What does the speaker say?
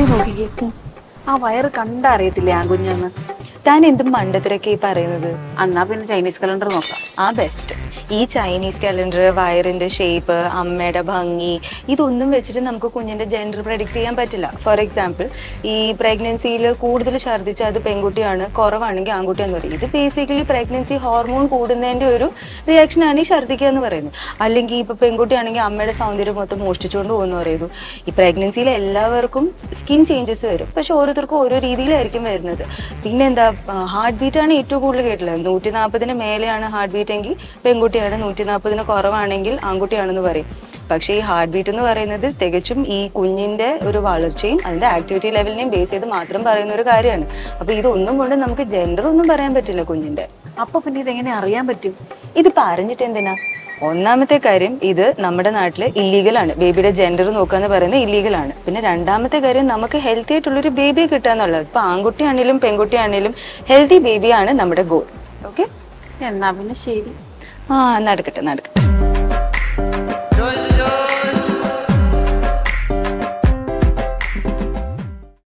നോക്കിക്കേ ആ വയറ് കണ്ടാ അറിയത്തില്ലേ ആ കുഞ്ഞെന്ന് താൻ എന്ത് മണ്ടത്തിലൊക്കെ ഈ പറയുന്നത് എന്നാ പിന്നെ ചൈനീസ് കലണ്ടർ നോക്കാം ആ ബെസ്റ്റ് ഈ ചൈനീസ് കലണ്ടർ വയറിന്റെ ഷേപ്പ് അമ്മയുടെ ഭംഗി ഇതൊന്നും വെച്ചിട്ട് നമുക്ക് കുഞ്ഞിന്റെ ജെൻഡർ പ്രഡിക്റ്റ് ചെയ്യാൻ പറ്റില്ല ഫോർ എക്സാമ്പിൾ ഈ പ്രഗ്നൻസിയിൽ കൂടുതൽ ഛർദ്ദിച്ച അത് പെൺകുട്ടിയാണ് കുറവാണെങ്കിൽ ആൺകുട്ടിയാന്ന് പറയും ഇത് ബേസിക്കലി പ്രഗ്നൻസി ഹോർമോൺ കൂടുന്നതിന്റെ ഒരു റിയാക്ഷനാണ് ഈ ഛർദ്ദിക്കുക എന്ന് പറയുന്നത് അല്ലെങ്കിൽ ഇപ്പൊ പെൺകുട്ടിയാണെങ്കിൽ അമ്മയുടെ സൗന്ദര്യം മൊത്തം മോഷ്ടിച്ചുകൊണ്ട് പോകുന്നു പറയുന്നു ഈ പ്രഗ്നൻസിയിൽ എല്ലാവർക്കും സ്കിൻ ചേഞ്ചസ് വരും പക്ഷെ ഓരോരുത്തർക്കും ഓരോ രീതിയിലായിരിക്കും വരുന്നത് പിന്നെന്താ ഹാർട്ട് ബീറ്റ് ആണ് ഏറ്റവും കൂടുതൽ കേട്ടില്ല നൂറ്റി നാൽപ്പതിന് മേലെയാണ് ഹാർട്ട് ബീറ്റ് എങ്കിൽ പെൺകുട്ടിയാണ് നൂറ്റി നാൽപ്പതിന് കുറവാണെങ്കിൽ ആൺകുട്ടിയാണെന്ന് പറയും പക്ഷേ ഈ ഹാർട്ട് ബീറ്റ് എന്ന് പറയുന്നത് തികച്ചും ഈ കുഞ്ഞിന്റെ ഒരു വളർച്ചയും അതിന്റെ ആക്ടിവിറ്റി ലെവലിനെയും ബേസ് ചെയ്ത് മാത്രം പറയുന്ന ഒരു കാര്യമാണ് അപ്പൊ ഇതൊന്നും കൊണ്ട് നമുക്ക് ജെൻഡർ ഒന്നും പറയാൻ പറ്റില്ല കുഞ്ഞിന്റെ അപ്പൊ പിന്നെ ഇതെങ്ങനെ അറിയാൻ പറ്റും ഇത് പറഞ്ഞിട്ട് എന്തിനാ ഒന്നാമത്തെ കാര്യം ഇത് നമ്മുടെ നാട്ടിൽ ഇല്ലീഗൽ ആണ് ബേബിയുടെ ജെൻഡർ നോക്കുക എന്ന് പറയുന്നത് ഇല്ലീഗൽ ആണ് പിന്നെ രണ്ടാമത്തെ കാര്യം നമുക്ക് ഹെൽത്തി ആയിട്ടുള്ളൊരു ബേബിയെ കിട്ടുക എന്നുള്ളത് ഇപ്പൊ ആൺകുട്ടിയാണേലും പെൺകുട്ടിയാണേലും ഹെൽത്തി ബേബിയാണ് നമ്മുടെ ഗോൾ ഓക്കെ എന്നാ പിന്നെ ശരി ആ നടക്കട്ടെ നടക്കട്ടെ